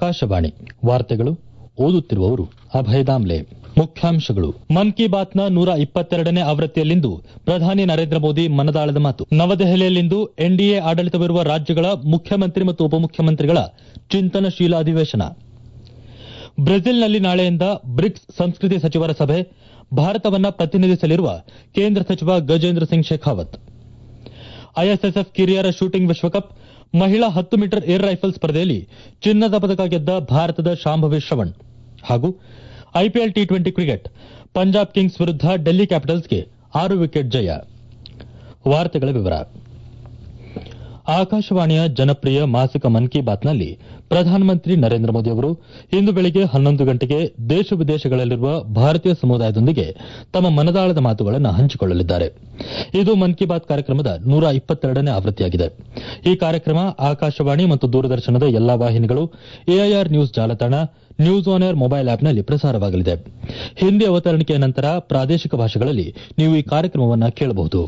ಆಕಾಶವಾಣಿ ವಾರ್ತೆಗಳು ಓದುತ್ತಿರುವವರು ಅಭಯ ದಾಮ್ಲೆ ಮುಖ್ಯಾಂಶಗಳು ಮನ್ ಕಿ ಬಾತ್ನ ನೂರ ಇಪ್ಪತ್ತೆರಡನೇ ಆವೃತ್ತಿಯಲ್ಲಿಂದು ಪ್ರಧಾನಿ ನರೇಂದ್ರ ಮೋದಿ ಮನದಾಳದ ಮಾತು ನವದೆಹಲಿಯಲ್ಲಿಂದು ಎನ್ಡಿಎ ಆಡಳಿತವಿರುವ ರಾಜ್ಯಗಳ ಮುಖ್ಯಮಂತ್ರಿ ಮತ್ತು ಉಪಮುಖ್ಯಮಂತ್ರಿಗಳ ಚಿಂತನಶೀಲ ಅಧಿವೇಶನ ಬ್ರೆಜಿಲ್ನಲ್ಲಿ ನಾಳೆಯಿಂದ ಬ್ರಿಕ್ಸ್ ಸಂಸ್ಕೃತಿ ಸಚಿವರ ಸಭೆ ಭಾರತವನ್ನ ಪ್ರತಿನಿಧಿಸಲಿರುವ ಕೇಂದ್ರ ಸಚಿವ ಗಜೇಂದ್ರ ಸಿಂಗ್ ಶೇಖಾವತ್ ಐಎಸ್ಎಸ್ಎಫ್ ಕಿರಿಯರ ಶೂಟಿಂಗ್ ವಿಶ್ವಕಪ್ ಮಹಿಳಾ ಹತ್ತು ಮೀಟರ್ ಏರ್ ರೈಫಲ್ ಸ್ಪರ್ಧೆಯಲ್ಲಿ ಚಿನ್ನದ ಪದಕ ಗೆದ್ದ ಭಾರತದ ಶಾಂಭವಿ ಶ್ರವಣ್ ಹಾಗೂ IPL T twenty cricket Punjab kings ವಿರುದ್ಧ ಡೆಲ್ಲಿ ಕ್ಯಾಪಿಟಲ್ಸ್ಗೆ ಆರು ವಿಕೆಟ್ ಜಯ ವಾರ್ತೆಗಳ ವಿವರ ಆಕಾಶವಾಣಿಯ ಜನಪ್ರಿಯ ಮಾಸಿಕ ಮನ್ ಕಿ ಬಾತ್ನಲ್ಲಿ ಪ್ರಧಾನಮಂತ್ರಿ ನರೇಂದ್ರ ಮೋದಿ ಅವರು ಇಂದು ಬೆಳಗ್ಗೆ ಹನ್ನೊಂದು ಗಂಟೆಗೆ ದೇಶ ವಿದೇಶಗಳಲ್ಲಿರುವ ಭಾರತೀಯ ಸಮುದಾಯದೊಂದಿಗೆ ತಮ್ಮ ಮನದಾಳದ ಮಾತುಗಳನ್ನು ಹಂಚಿಕೊಳ್ಳಲಿದ್ದಾರೆ ಇದು ಮನ್ ಕಿ ಬಾತ್ ಕಾರ್ಯಕ್ರಮದ ನೂರ ಇಪ್ಪತ್ತೆರಡನೇ ಆವೃತ್ತಿಯಾಗಿದೆ ಈ ಕಾರ್ಯಕ್ರಮ ಆಕಾಶವಾಣಿ ಮತ್ತು ದೂರದರ್ಶನದ ಎಲ್ಲಾ ವಾಹಿನಿಗಳು ಎಐಆರ್ ನ್ಯೂಸ್ ಜಾಲತಾಣ ನ್ಯೂಸ್ ಆನ್ ಏರ್ ಮೊಬೈಲ್ ಆಪ್ನಲ್ಲಿ ಪ್ರಸಾರವಾಗಲಿದೆ ಹಿಂದಿ ಅವತರಣಿಕೆಯ ನಂತರ ಪ್ರಾದೇಶಿಕ ಭಾಷೆಗಳಲ್ಲಿ ನೀವು ಈ ಕಾರ್ಯಕ್ರಮವನ್ನು ಕೇಳಬಹುದು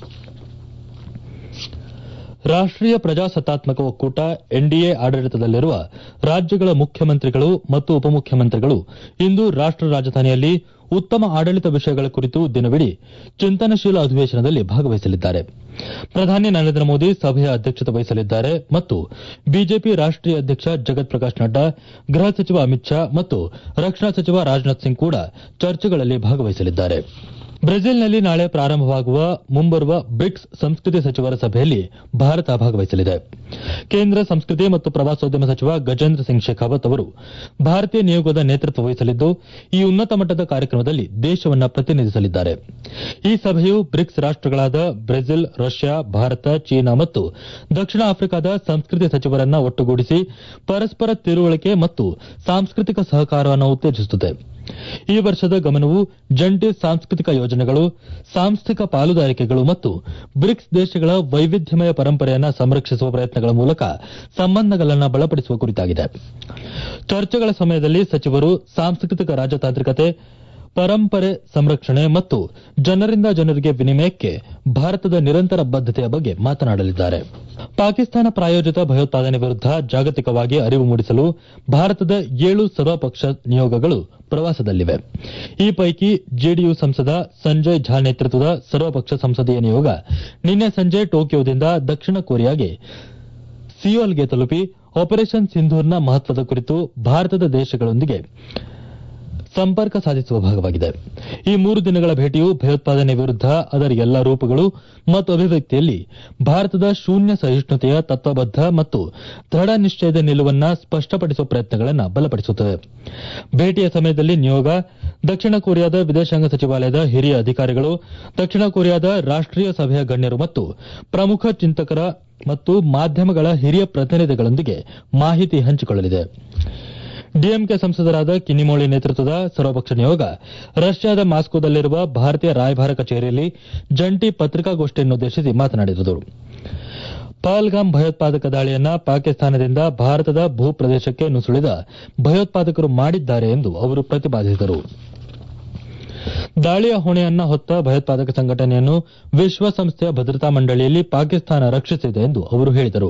ರಾಷ್ಟೀಯ ಪ್ರಜಾಸತ್ತಾತ್ಮಕ ಒಕ್ಕೂಟ ಎನ್ಡಿಎ ಆಡಳಿತದಲ್ಲಿರುವ ರಾಜ್ಯಗಳ ಮುಖ್ಯಮಂತ್ರಿಗಳು ಮತ್ತು ಉಪಮುಖ್ಯಮಂತ್ರಿಗಳು ಇಂದು ರಾಷ್ಟ ರಾಜಧಾನಿಯಲ್ಲಿ ಉತ್ತಮ ಆಡಳಿತ ವಿಷಯಗಳ ಕುರಿತು ದಿನವಿಡೀ ಚಿಂತನಶೀಲ ಅಧಿವೇಶನದಲ್ಲಿ ಭಾಗವಹಿಸಲಿದ್ದಾರೆ ಪ್ರಧಾನಿ ನರೇಂದ್ರ ಮೋದಿ ಸಭೆಯ ಅಧ್ಯಕ್ಷತೆ ವಹಿಸಲಿದ್ದಾರೆ ಮತ್ತು ಬಿಜೆಪಿ ರಾಷ್ಟೀಯ ಅಧ್ಯಕ್ಷ ಜಗತ್ ಪ್ರಕಾಶ್ ನಡ್ಡಾ ಗೃಹ ಸಚಿವ ಅಮಿತ್ ಶಾ ಮತ್ತು ರಕ್ಷಣಾ ಸಚಿವ ರಾಜನಾಥ್ ಸಿಂಗ್ ಕೂಡ ಚರ್ಚೆಗಳಲ್ಲಿ ಭಾಗವಹಿಸಲಿದ್ದಾರೆ ಬ್ರೆಜಿಲ್ನಲ್ಲಿ ನಾಳೆ ಪ್ರಾರಂಭವಾಗುವ ಮುಂಬರುವ ಬ್ರಿಕ್ಸ್ ಸಂಸ್ಕೃತಿ ಸಚಿವರ ಸಭೆಯಲ್ಲಿ ಭಾರತ ಭಾಗವಹಿಸಲಿದೆ ಕೇಂದ್ರ ಸಂಸ್ಕೃತಿ ಮತ್ತು ಪ್ರವಾಸೋದ್ಯಮ ಸಚಿವ ಗಜೇಂದ್ರ ಸಿಂಗ್ ಶೇಖಾವತ್ ಅವರು ಭಾರತೀಯ ನಿಯೋಗದ ನೇತೃತ್ವ ವಹಿಸಲಿದ್ದು ಈ ಉನ್ನತ ಮಟ್ಟದ ಕಾರ್ಯಕ್ರಮದಲ್ಲಿ ದೇಶವನ್ನು ಪ್ರತಿನಿಧಿಸಲಿದ್ದಾರೆ ಈ ಸಭೆಯು ಬ್ರಿಕ್ಸ್ ರಾಷ್ಟಗಳಾದ ಬ್ರೆಜಿಲ್ ರಷ್ಯಾ ಭಾರತ ಚೀನಾ ಮತ್ತು ದಕ್ಷಿಣ ಆಫ್ರಿಕಾದ ಸಂಸ್ಕೃತಿ ಸಚಿವರನ್ನ ಒಟ್ಟುಗೂಡಿಸಿ ಪರಸ್ಪರ ತಿಳುವಳಿಕೆ ಮತ್ತು ಸಾಂಸ್ಕೃತಿಕ ಸಹಕಾರವನ್ನು ಉತ್ತೇಜಿಸುತ್ತದೆ ಈ ವರ್ಷದ ಗಮನವು ಜಂಟಿ ಸಾಂಸ್ಕೃತಿಕ ಯೋಜನೆಗಳು ಸಾಂಸ್ಥಿಕ ಪಾಲುದಾರಿಕೆಗಳು ಮತ್ತು ಬ್ರಿಕ್ಸ್ ದೇಶಗಳ ವೈವಿಧ್ಯಮಯ ಪರಂಪರೆಯನ್ನು ಸಂರಕ್ಷಿಸುವ ಪ್ರಯತ್ನಗಳ ಮೂಲಕ ಸಂಬಂಧಗಳನ್ನು ಬಲಪಡಿಸುವ ಕುರಿತಾಗಿದೆ ಚರ್ಚೆಗಳ ಸಮಯದಲ್ಲಿ ಸಚಿವರು ಸಾಂಸ್ಕೃತಿಕ ರಾಜತಾಂತ್ರಿಕತೆ ಪರಂಪರೆ ಸಂರಕ್ಷಣೆ ಮತ್ತು ಜನರಿಂದ ಜನರಿಗೆ ವಿನಿಮಯಕ್ಕೆ ಭಾರತದ ನಿರಂತರ ಬದ್ದತೆಯ ಬಗ್ಗೆ ಮಾತನಾಡಲಿದ್ದಾರೆ ಪಾಕಿಸ್ತಾನ ಪ್ರಾಯೋಜಿತ ಭಯೋತ್ಪಾದನೆ ವಿರುದ್ಧ ಜಾಗತಿಕವಾಗಿ ಅರಿವು ಮೂಡಿಸಲು ಭಾರತದ ಏಳು ಸರ್ವಪಕ್ಷ ನಿಯೋಗಗಳು ಪ್ರವಾಸದಲ್ಲಿವೆ ಈ ಪೈಕಿ ಜೆಡಿಯು ಸಂಸದ ಸಂಜಯ್ ಝಾ ನೇತೃತ್ವದ ಸರ್ವಪಕ್ಷ ಸಂಸದೀಯ ನಿಯೋಗ ನಿನ್ನೆ ಸಂಜೆ ಟೋಕಿಯೋದಿಂದ ದಕ್ಷಿಣ ಕೊರಿಯಾಗೆ ಸಿಯೋಲ್ಗೆ ತಲುಪಿ ಆಪರೇಷನ್ ಸಿಂಧೂರ್ನ ಮಹತ್ವದ ಕುರಿತು ಭಾರತದ ದೇಶಗಳೊಂದಿಗೆ ಸಂಪರ್ಕ ಸಾಧಿಸುವ ಭಾಗವಾಗಿದೆ ಈ ಮೂರು ದಿನಗಳ ಭೇಟಿಯು ಭಯೋತ್ಪಾದನೆ ವಿರುದ್ಧ ಅದರ ಎಲ್ಲಾ ರೂಪಗಳು ಮತ್ತು ಅಭಿವ್ಯಕ್ತಿಯಲ್ಲಿ ಭಾರತದ ಶೂನ್ಯ ಸಹಿಷ್ಣುತೆಯ ತತ್ವಬದ್ಧ ಮತ್ತು ದೃಢ ನಿಶ್ಚಯದ ನಿಲುವನ್ನ ಸ್ಪಷ್ಟಪಡಿಸುವ ಪ್ರಯತ್ನಗಳನ್ನು ಬಲಪಡಿಸುತ್ತದೆ ಭೇಟಿಯ ಸಮಯದಲ್ಲಿ ನಿಯೋಗ ದಕ್ಷಿಣ ಕೊರಿಯಾದ ವಿದೇಶಾಂಗ ಸಚಿವಾಲಯದ ಹಿರಿಯ ಅಧಿಕಾರಿಗಳು ದಕ್ಷಿಣ ಕೊರಿಯಾದ ರಾಷ್ಟೀಯ ಸಭೆಯ ಗಣ್ಯರು ಮತ್ತು ಪ್ರಮುಖ ಚಿಂತಕರ ಮತ್ತು ಮಾಧ್ಯಮಗಳ ಹಿರಿಯ ಪ್ರತಿನಿಧಿಗಳೊಂದಿಗೆ ಮಾಹಿತಿ ಹಂಚಿಕೊಳ್ಳಲಿದೆ ಡಿಎಂಕೆ ಸಂಸದರಾದ ಕಿನ್ನಿಮೋಳಿ ನೇತೃತ್ವದ ಸರ್ವಪಕ್ಷ ನಿಯೋಗ ರಷ್ಯಾದ ಮಾಸ್ಕೋದಲ್ಲಿರುವ ಭಾರತೀಯ ರಾಯಭಾರ ಕಚೇರಿಯಲ್ಲಿ ಜಂಟಿ ಪತ್ರಿಕಾಗೋಷ್ಠಿಯನ್ನುದ್ದೇಶಿಸಿ ಮಾತನಾಡಿದರು ಪಹಲ್ಗಾಮ್ ಭಯೋತ್ಪಾದಕ ದಾಳಿಯನ್ನ ಪಾಕಿಸ್ತಾನದಿಂದ ಭಾರತದ ಭೂ ಪ್ರದೇಶಕ್ಕೆ ನುಸುಳಿದ ಭಯೋತ್ಪಾದಕರು ಮಾಡಿದ್ದಾರೆ ಎಂದು ಅವರು ಪ್ರತಿಪಾದಿಸಿದರು ದಾಳಿಯ ಹೊಣೆಯನ್ನ ಹೊತ್ತ ಭಯೋತ್ಪಾದಕ ಸಂಘಟನೆಯನ್ನು ವಿಶ್ವಸಂಸ್ಥೆಯ ಭದ್ರತಾ ಮಂಡಳಿಯಲ್ಲಿ ಪಾಕಿಸ್ತಾನ ರಕ್ಷಿಸಿದೆ ಎಂದು ಅವರು ಹೇಳಿದರು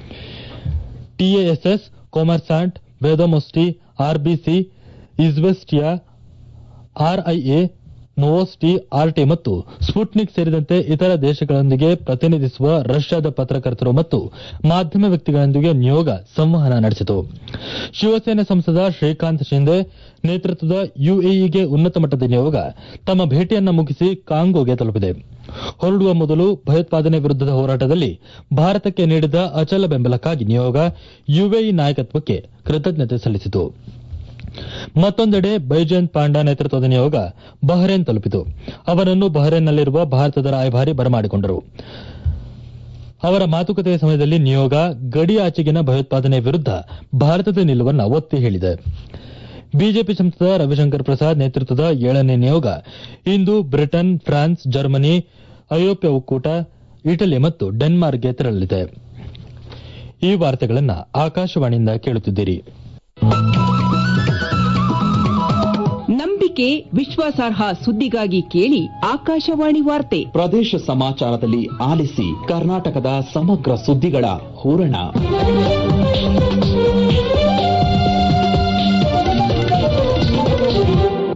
TASS Kommersant Vedomosti RBC Izvestia RIA Novosti RT ಮತ್ತು ಸ್ಪುಟ್ನಿಕ್ ಸೇರಿದಂತೆ ಇತರ ದೇಶಗಳೊಂದಿಗೆ ಪ್ರತಿನಿಧಿಸುವ ರಷ್ಯಾದ ಪತ್ರಕರ್ತರು ಮತ್ತು ಮಾಧ್ಯಮ ವ್ಯಕ್ತಿಗಳೊಂದಿಗೆ ನಿಯೋಗ ಸಂವಹನ ನಡೆಸಿತು ಶಿವಸೇನೆ ಸಂಸದ ಶ್ರೀಕಾಂತ್ ಶಿಂದೆ ನೇತೃತ್ವದ ಯುಎಇಗೆ ಉನ್ನತ ಮಟ್ಟದ ನಿಯೋಗ ತಮ್ಮ ಭೇಟಿಯನ್ನ ಮುಗಿಸಿ ಕಾಂಗೋಗೆ ತಲುಪಿದೆ ಹೊರಡುವ ಮೊದಲು ಭಯೋತ್ಪಾದನೆ ವಿರುದ್ದದ ಹೋರಾಟದಲ್ಲಿ ಭಾರತಕ್ಕೆ ನೀಡಿದ ಅಚಲ ಬೆಂಬಲಕ್ಕಾಗಿ ನಿಯೋಗ ಯುಎಇ ನಾಯಕತ್ವಕ್ಕೆ ಕೃತಜ್ಞತೆ ಸಲ್ಲಿಸಿತು ಮತ್ತೊಂದೆಡೆ ಬೈಜಯಂತ್ ಪಾಂಡಾ ನೇತೃತ್ವದ ನಿಯೋಗ ಬಹರೇನ್ ತಲುಪಿತು ಅವರನ್ನು ಬಹರೇನ್ನಲ್ಲಿರುವ ಭಾರತದ ರಾಯಭಾರಿ ಬರಮಾಡಿಕೊಂಡರು ಅವರ ಮಾತುಕತೆಯ ಸಮಯದಲ್ಲಿ ನಿಯೋಗ ಗಡಿಯಾಚೆಗಿನ ಭಯೋತ್ಪಾದನೆ ವಿರುದ್ಧ ಭಾರತದ ನಿಲುವನ್ನು ಒತ್ತಿ ಹೇಳಿದೆ ಬಿಜೆಪಿ ಸಂಸದ ರವಿಶಂಕರ್ ಪ್ರಸಾದ್ ನೇತೃತ್ವದ ಏಳನೇ ನಿಯೋಗ ಇಂದು ಬ್ರಿಟನ್ ಫ್ರಾನ್ಸ್ ಜರ್ಮನಿ ಐರೋಪ್ಯ ಒಕ್ಕೂಟ ಇಟಲಿ ಮತ್ತು ಡೆನ್ಮಾರ್ಕ್ಗೆ ತೆರಳಲಿದೆ ಈ ವಾರ್ತೆಗಳನ್ನು ಆಕಾಶವಾಣಿಯಿಂದ ಕೇಳುತ್ತಿದ್ದೀರಿ ನಂಬಿಕೆ ವಿಶ್ವಾಸಾರ್ಹ ಸುದ್ದಿಗಾಗಿ ಕೇಳಿ ಆಕಾಶವಾಣಿ ವಾರ್ತೆ ಪ್ರದೇಶ ಸಮಾಚಾರದಲ್ಲಿ ಆಲಿಸಿ ಕರ್ನಾಟಕದ ಸಮಗ್ರ ಸುದ್ದಿಗಳ ಹೂರಣ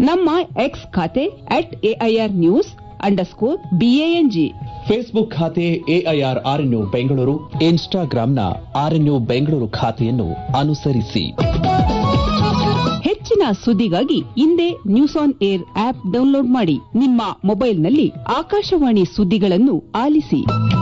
ನಮ್ಮ ಎಕ್ಸ್ ಖಾತೆ at AIR news underscore BANG Facebook ಖಾತೆ ಎಐಆರ್ ಆರ್ಎನ್ಯು ಬೆಂಗಳೂರು ಇನ್ಸ್ಟಾಗ್ರಾಂನ ಆರ್ಎನ್ಯು ಬೆಂಗಳೂರು ಖಾತೆಯನ್ನು ಅನುಸರಿಸಿ ಹೆಚ್ಚಿನ ಸುದ್ದಿಗಾಗಿ ಹಿಂದೆ news on air app download ಮಾಡಿ ನಿಮ್ಮ ಮೊಬೈಲ್ನಲ್ಲಿ ಆಕಾಶವಾಣಿ ಸುದ್ದಿಗಳನ್ನು ಆಲಿಸಿ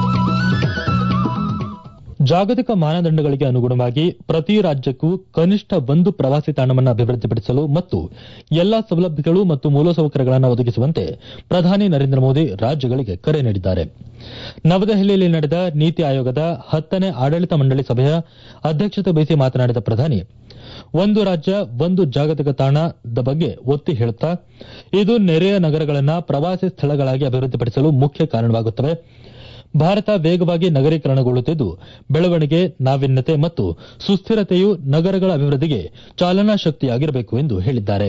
ಜಾಗತಿಕ ಮಾನದಂಡಗಳಿಗೆ ಅನುಗುಣವಾಗಿ ಪ್ರತಿ ರಾಜ್ಯಕ್ಕೂ ಕನಿಷ್ಠ ಒಂದು ಪ್ರವಾಸಿ ತಾಣವನ್ನು ಅಭಿವೃದ್ಧಿಪಡಿಸಲು ಮತ್ತು ಎಲ್ಲಾ ಸೌಲಭ್ಯಗಳು ಮತ್ತು ಮೂಲಸೌಕರ್ಯಗಳನ್ನು ಒದಗಿಸುವಂತೆ ಪ್ರಧಾನಿ ನರೇಂದ್ರ ಮೋದಿ ರಾಜ್ಯಗಳಿಗೆ ಕರೆ ನೀಡಿದ್ದಾರೆ ನವದೆಹಲಿಯಲ್ಲಿ ನಡೆದ ನೀತಿ ಆಯೋಗದ ಹತ್ತನೇ ಆಡಳಿತ ಮಂಡಳಿ ಸಭೆಯ ಅಧ್ಯಕ್ಷತೆ ವಹಿಸಿ ಮಾತನಾಡಿದ ಪ್ರಧಾನಿ ಒಂದು ರಾಜ್ಯ ಒಂದು ಜಾಗತಿಕ ತಾಣದ ಬಗ್ಗೆ ಒತ್ತಿ ಹೇಳುತ್ತಾ ಇದು ನೆರೆಯ ನಗರಗಳನ್ನು ಪ್ರವಾಸಿ ಸ್ಥಳಗಳಾಗಿ ಅಭಿವೃದ್ಧಿಪಡಿಸಲು ಮುಖ್ಯ ಕಾರಣವಾಗುತ್ತವೆ ಭಾರತ ವೇಗವಾಗಿ ನಗರೀಕರಣಗೊಳ್ಳುತ್ತಿದ್ದು ಬೆಳವಣಿಗೆ ನಾವೀನ್ಯತೆ ಮತ್ತು ಸುಸ್ಥಿರತೆಯು ನಗರಗಳ ಅಭಿವೃದ್ಧಿಗೆ ಚಾಲನಾ ಶಕ್ತಿಯಾಗಿರಬೇಕು ಎಂದು ಹೇಳಿದ್ದಾರೆ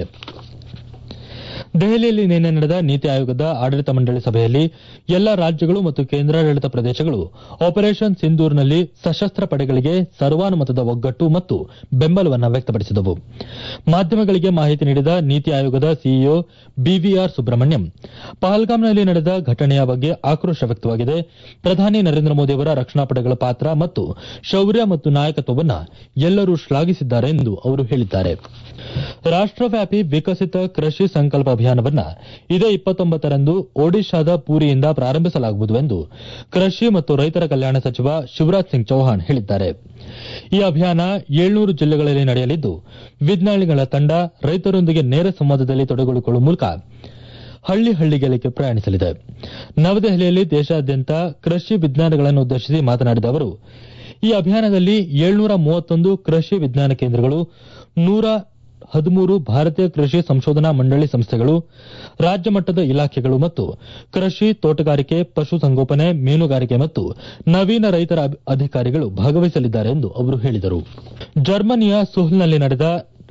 ದೆಹಲಿಯಲ್ಲಿ ನಿನ್ನೆ ನಡೆದ ನೀತಿ ಆಯೋಗದ ಆಡಳಿತ ಮಂಡಳಿ ಸಭೆಯಲ್ಲಿ ಎಲ್ಲ ರಾಜ್ಯಗಳು ಮತ್ತು ಕೇಂದ್ರಾಡಳಿತ ಪ್ರದೇಶಗಳು ಆಪರೇಷನ್ ಸಿಂಧೂರ್ನಲ್ಲಿ ಸಶಸ್ತ್ರ ಪಡೆಗಳಿಗೆ ಸರ್ವಾನುಮತದ ಒಗ್ಗಟ್ಟು ಮತ್ತು ಬೆಂಬಲವನ್ನು ವ್ಯಕ್ತಪಡಿಸಿದವು ಮಾಧ್ಯಮಗಳಿಗೆ ಮಾಹಿತಿ ನೀಡಿದ ನೀತಿ ಆಯೋಗದ ಸಿಇಒ ಬಿವಿಆರ್ ಸುಬ್ರಹ್ಮಣ್ಯಂ ಪಹಲ್ಗಾಮ್ನಲ್ಲಿ ನಡೆದ ಘಟನೆಯ ಬಗ್ಗೆ ಆಕ್ರೋಶ ವ್ಯಕ್ತವಾಗಿದೆ ಪ್ರಧಾನಿ ನರೇಂದ್ರ ಮೋದಿ ಅವರ ರಕ್ಷಣಾ ಪಡೆಗಳ ಪಾತ್ರ ಮತ್ತು ಶೌರ್ಯ ಮತ್ತು ನಾಯಕತ್ವವನ್ನು ಎಲ್ಲರೂ ಶ್ಲಾಘಿಸಿದ್ದಾರೆ ಎಂದು ಅವರು ಹೇಳಿದ್ದಾರೆ ರಾಷ್ಟವ್ಯಾಪಿ ವಿಕಸಿತ ಕೃಷಿ ಸಂಕಲ್ಪ ಅಭಿಯಾನವನ್ನ ಇದೇ ಇಪ್ಪತ್ತೊಂಬತ್ತರಂದು ಒಡಿಶಾದ ಪೂರಿಯಿಂದ ಪ್ರಾರಂಭಿಸಲಾಗುವುದು ಎಂದು ಕೃಷಿ ಮತ್ತು ರೈತರ ಕಲ್ಯಾಣ ಸಚಿವ ಶಿವರಾಜ್ ಸಿಂಗ್ ಚೌಹಾಣ್ ಹೇಳಿದ್ದಾರೆ ಈ ಅಭಿಯಾನ ಏಳ್ನೂರು ಜಿಲ್ಲೆಗಳಲ್ಲಿ ನಡೆಯಲಿದ್ದು ವಿಜ್ಞಾನಿಗಳ ತಂಡ ರೈತರೊಂದಿಗೆ ನೇರ ಸಂವಾದದಲ್ಲಿ ತೊಡಗಿಕೊಳ್ಳುವ ಮೂಲಕ ಹಳ್ಳಿ ಹಳ್ಳಿಗಳಿಗೆ ಪ್ರಯಾಣಿಸಲಿದೆ ನವದೆಹಲಿಯಲ್ಲಿ ದೇಶಾದ್ಯಂತ ಕೃಷಿ ವಿಜ್ಞಾನಿಗಳನ್ನು ಉದ್ದೇಶಿಸಿ ಮಾತನಾಡಿದ ಅವರು ಈ ಅಭಿಯಾನದಲ್ಲಿ ಏಳ್ನೂರ ಮೂವತ್ತೊಂದು ಕೃಷಿ ವಿಜ್ಞಾನ ಕೇಂದ್ರಗಳು ನೂರ ಹದಿಮೂರು ಭಾರತೀಯ ಕೃಷಿ ಸಂಶೋಧನಾ ಮಂಡಳಿ ಸಂಸ್ಥೆಗಳು ರಾಜ್ಯ ಮಟ್ಟದ ಇಲಾಖೆಗಳು ಮತ್ತು ಕೃಷಿ ತೋಟಗಾರಿಕೆ ಪಶುಸಂಗೋಪನೆ ಮೀನುಗಾರಿಕೆ ಮತ್ತು ನವೀನ ರೈತರ ಅಭಿ- ಅಧಿಕಾರಿಗಳು ಭಾಗವಹಿಸಲಿದ್ದಾರೆ ಎಂದು ಅವರು ಹೇಳಿದರು ಜರ್ಮನಿಯ ಸುಹ್ಲ್ನಲ್ಲಿ ನಡೆದ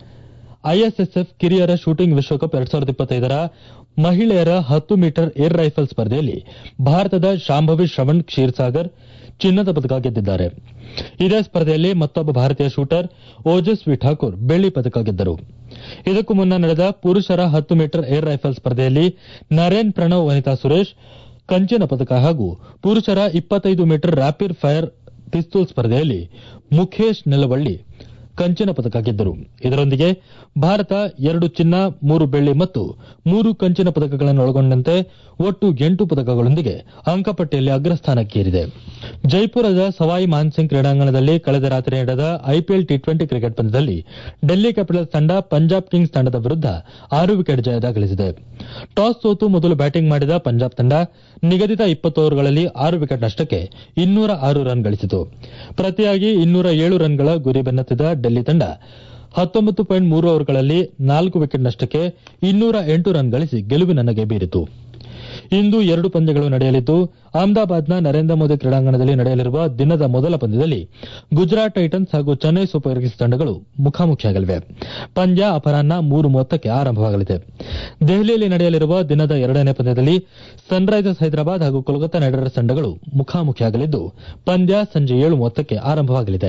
ಐಎಸ್ಎಸ್ಎಫ್ ಕಿರಿಯರ ಶೂಟಿಂಗ್ ವಿಶ್ವಕಪ್ ಎರಡ್ ಸಾವಿರದ ಇಪ್ಪತ್ತೈದರ ಮಹಿಳೆಯರ ಹತ್ತು ಮೀಟರ್ ಏರ್ ರೈಫಲ್ ಸ್ಪರ್ಧೆಯಲ್ಲಿ ಭಾರತದ ಶಾಂಭವಿ ಶ್ರವಣ್ ಕ್ಷೀರ್ಸಾಗರ್ ಚಿನ್ನದ ಪದಕ ಗೆದ್ದಿದ್ದಾರೆ ಇದೇ ಸ್ಪರ್ಧೆಯಲ್ಲಿ ಮತ್ತೊಬ್ಬ ಭಾರತೀಯ ಶೂಟರ್ ಓಜಸ್ವಿ ಠಾಕೂರ್ ಬೆಳ್ಳಿ ಪದಕ ಗೆದ್ದರು ಇದಕ್ಕೂ ಮುನ್ನ ನಡೆದ ಪುರುಷರ ಹತ್ತು ಮೀಟರ್ ಏರ್ ರೈಫಲ್ ಸ್ಪರ್ಧೆಯಲ್ಲಿ ನರೇನ್ ಪ್ರಣವ್ ವನಿತಾ ಸುರೇಶ್ ಕಂಚಿನ ಪದಕ ಹಾಗೂ ಪುರುಷರ ಇಪ್ಪತ್ತೈದು ಮೀಟರ್ ರ್ಯಾಪಿಡ್ ಫೈರ್ ಪಿಸ್ತೂಲ್ ಸ್ಪರ್ಧೆಯಲ್ಲಿ ಮುಖೇಶ್ ನೆಲವಳ್ಳಿ ಕಂಚಿನ ಪದಕ ಗೆದ್ದರು ಇದರೊಂದಿಗೆ ಭಾರತ ಎರಡು ಚಿನ್ನ ಮೂರು ಬೆಳ್ಳಿ ಮತ್ತು ಮೂರು ಕಂಚಿನ ಪದಕಗಳನ್ನು ಒಳಗೊಂಡಂತೆ ಒಟ್ಟು ಎಂಟು ಪದಕಗಳೊಂದಿಗೆ ಅಂಕಪಟ್ಟಿಯಲ್ಲಿ ಅಗ್ರಸ್ಥಾನಕ್ಕೇರಿದೆ ಜೈಪುರದ ಸವಾಯಿ ಮಾನ್ಸಿಂಗ್ ಕ್ರೀಡಾಂಗಣದಲ್ಲಿ ಕಳೆದ ರಾತ್ರಿ ನಡೆದ ಐಪಿಎಲ್ ಟಿ ಟ್ವೆಂಟಿ ಕ್ರಿಕೆಟ್ ಪಂದ್ಯದಲ್ಲಿ ಡೆಲ್ಲಿ ಕ್ಯಾಪಿಟಲ್ಸ್ ತಂಡ ಪಂಜಾಬ್ ಕಿಂಗ್ಸ್ ತಂಡದ ವಿರುದ್ಧ ಆರು ವಿಕೆಟ್ ಜಯ ದಾಖಲಿಸಿದೆ ಟಾಸ್ ಸೋತು ಮೊದಲು ಬ್ಯಾಟಿಂಗ್ ಮಾಡಿದ ಪಂಜಾಬ್ ತಂಡ ನಿಗದಿತ ಇಪ್ಪತ್ತು ಓವರ್ಗಳಲ್ಲಿ ಆರು ವಿಕೆಟ್ ನಷ್ಟಕ್ಕೆ ಇನ್ನೂರ ಆರು ರನ್ ಗಳಿಸಿತು ಪ್ರತಿಯಾಗಿ ಇನ್ನೂರ ಏಳು ರನ್ಗಳ ಗುರಿ ಬೆನ್ನತ್ತಿದ ಡೆಲ್ಲಿ ತಂಡ ಹತ್ತೊಂಬತ್ತು ಪಾಯಿಂಟ್ ಮೂರು ಓವರ್ಗಳಲ್ಲಿ ನಾಲ್ಕು ವಿಕೆಟ್ ನಷ್ಟಕ್ಕೆ ಇನ್ನೂರ ಎಂಟು ರನ್ ಗಳಿಸಿ ಗೆಲುವಿನ ನಗೆ ಬೀರಿತು ಇಂದು ಎರಡು ಪಂದ್ಯಗಳು ನಡೆಯಲಿದ್ದು ಅಹಮದಾಬಾದ್ನ ನರೇಂದ್ರ ಮೋದಿ ಕ್ರೀಡಾಂಗಣದಲ್ಲಿ ನಡೆಯಲಿರುವ ದಿನದ ಮೊದಲ ಪಂದ್ಯದಲ್ಲಿ ಗುಜರಾತ್ ಟೈಟನ್ಸ್ ಹಾಗೂ ಚೆನ್ನೈ ಸೂಪರ್ ಕಿಂಗ್ಸ್ ತಂಡಗಳು ಮುಖಾಮುಖಿಯಾಗಲಿವೆ ಪಂದ್ಯ ಅಪರಾಹ್ನ ಮೂರು ಮೂವತ್ತಕ್ಕೆ ಆರಂಭವಾಗಲಿದೆ ದೆಹಲಿಯಲ್ಲಿ ನಡೆಯಲಿರುವ ದಿನದ ಎರಡನೇ ಪಂದ್ಯದಲ್ಲಿ ಸನ್ರೈಸರ್ಸ್ ಹೈದರಾಬಾದ್ ಹಾಗೂ ಕೋಲ್ಕತಾ ನೈಟ್ ರೈಡರ್ಸ್ ತಂಡಗಳು ಮುಖಾಮುಖಿಯಾಗಲಿದ್ದು ಪಂದ್ಯ ಸಂಜೆ ಏಳು ಮೂವತ್ತಕ್ಕೆ ಆರಂಭವಾಗಲಿದೆ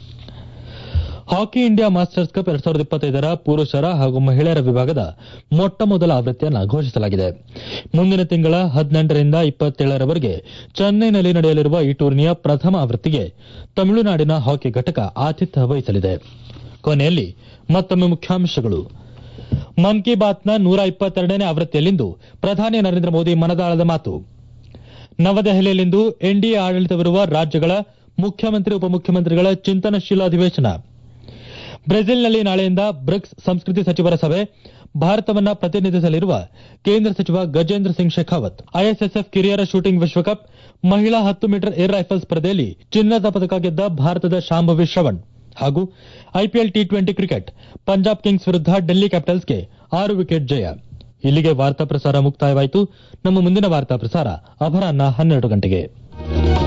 ಹಾಕಿ ಇಂಡಿಯಾ ಮಾಸ್ಟರ್ಸ್ ಕಪ್ ಎರಡ್ ಸಾವಿರದ ಇಪ್ಪತ್ತೈದರ ಪುರುಷರ ಹಾಗೂ ಮಹಿಳೆಯರ ವಿಭಾಗದ ಮೊಟ್ಟ ಮೊದಲ ಆವೃತ್ತಿಯನ್ನು ಘೋಷಿಸಲಾಗಿದೆ ಮುಂದಿನ ತಿಂಗಳ ಹದಿನೆಂಟರಿಂದ ಇಪ್ಪತ್ತೇಳರವರೆಗೆ ಚೆನ್ನೈನಲ್ಲಿ ನಡೆಯಲಿರುವ ಈ ಟೂರ್ನಿಯ ಪ್ರಥಮ ಆವೃತ್ತಿಗೆ ತಮಿಳುನಾಡಿನ ಹಾಕಿ ಘಟಕ ಆತಿಥ್ಯ ವಹಿಸಲಿದೆ ಕೊನೆಯಲ್ಲಿ ಮತ್ತೊಮ್ಮೆ ಮುಖ್ಯಾಂಶಗಳು ಮನ್ ಕಿ ಬಾತ್ನ ನೂರ ಇಪ್ಪತ್ತೆರಡನೇ ಆವೃತ್ತಿಯಲ್ಲಿಂದು ಪ್ರಧಾನಿ ನರೇಂದ್ರ ಮೋದಿ ಮನದಾಳದ ಮಾತು ನವದೆಹಲಿಯಲ್ಲಿಂದು ಎನ್ಡಿಎ ಆಡಳಿತವಿರುವ ರಾಜ್ಯಗಳ ಮುಖ್ಯಮಂತ್ರಿ ಉಪಮುಖ್ಯಮಂತ್ರಿಗಳ ಚಿಂತನಶೀಲ ಅಧಿವೇಶನ ಬ್ರೆಜಿಲ್ನಲ್ಲಿ ನಾಳೆಯಿಂದ ಬ್ರಿಕ್ಸ್ ಸಂಸ್ಕೃತಿ ಸಚಿವರ ಸಭೆ ಭಾರತವನ್ನ ಪ್ರತಿನಿಧಿಸಲಿರುವ ಕೇಂದ್ರ ಸಚಿವ ಗಜೇಂದ್ರ ಸಿಂಗ್ ಶೆಖಾವತ್ ಐಎಸ್ಎಸ್ಎಫ್ ಕಿರಿಯರ ಶೂಟಿಂಗ್ ವಿಶ್ವಕಪ್ ಮಹಿಳಾ ಹತ್ತು ಮೀಟರ್ ಏರ್ ರೈಫಲ್ ಸ್ಪರ್ಧೆಯಲ್ಲಿ ಚಿನ್ನದ ಪದಕ ಗೆದ್ದ ಭಾರತದ ಶಾಂಭವಿ ಶ್ರವಣ್ ಹಾಗೂ IPL T twenty cricket Punjab kings ವಿರುದ್ಧ ಡೆಲ್ಲಿ ಕ್ಯಾಪಿಟಲ್ಸ್ಗೆ ಆರು ವಿಕೆಟ್ ಜಯ ಇಲ್ಲಿಗೆ ವಾರ್ತಾ ಪ್ರಸಾರ ಮುಕ್ತಾಯವಾಯಿತು ನಮ್ಮ ಮುಂದಿನ ವಾರ್ತಾ ಪ್ರಸಾರ ಅಪರಾಹ್ನ ಹನ್ನೆರಡು ಗಂಟೆಗೆ